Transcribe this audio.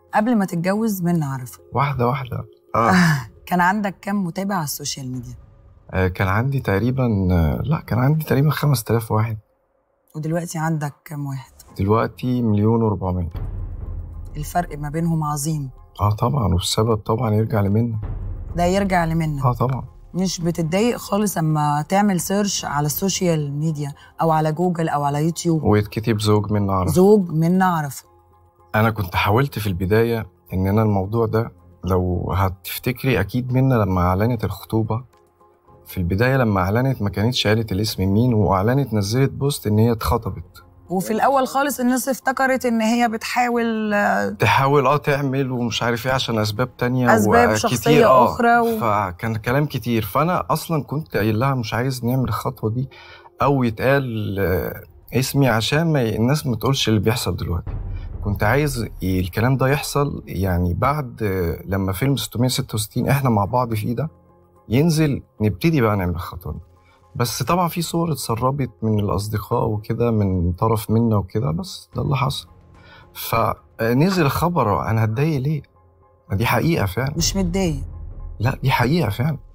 قبل ما تتجوز منى عرفة واحده واحده اه كان عندك كام متابع على السوشيال ميديا آه، كان عندي تقريبا آه، لا كان عندي تقريبا 5000 واحد ودلوقتي عندك كام واحد دلوقتي مليون و400 الفرق ما بينهم عظيم اه طبعا والسبب طبعا يرجع لمنى ده يرجع لمنى اه طبعا مش بتتضايق خالص اما تعمل سيرش على السوشيال ميديا او على جوجل او على يوتيوب ويتكتب زوج منى عرفة زوج منى عرفة انا كنت حاولت في البدايه ان انا الموضوع ده لو هتفتكري اكيد منى لما اعلنت الخطوبه في البدايه لما اعلنت ما كانتش قالت الاسم مين واعلنت نزلت بوست ان هي اتخطبت وفي الاول خالص الناس افتكرت ان هي بتحاول آه، تحاول اه تعمل ومش عارف ايه عشان اسباب تانية أسباب وكتير شخصية آه. أخرى و- فكان كلام كتير فانا اصلا كنت قايل لها مش عايز نعمل الخطوه دي او يتقال آه، اسمي عشان ما الناس ما تقولش اللي بيحصل دلوقتي كنت عايز الكلام ده يحصل يعني بعد آه، لما فيلم 666 احنا مع بعض فيه ده ينزل نبتدي بقى نعمل الخطوه دي بس طبعا في صور اتسربت من الاصدقاء وكده من طرف منا وكده بس ده اللي حصل فنزل الخبر انا هتضايق ليه؟ ما دي حقيقه فعلا مش متضايق لا دي حقيقه فعلا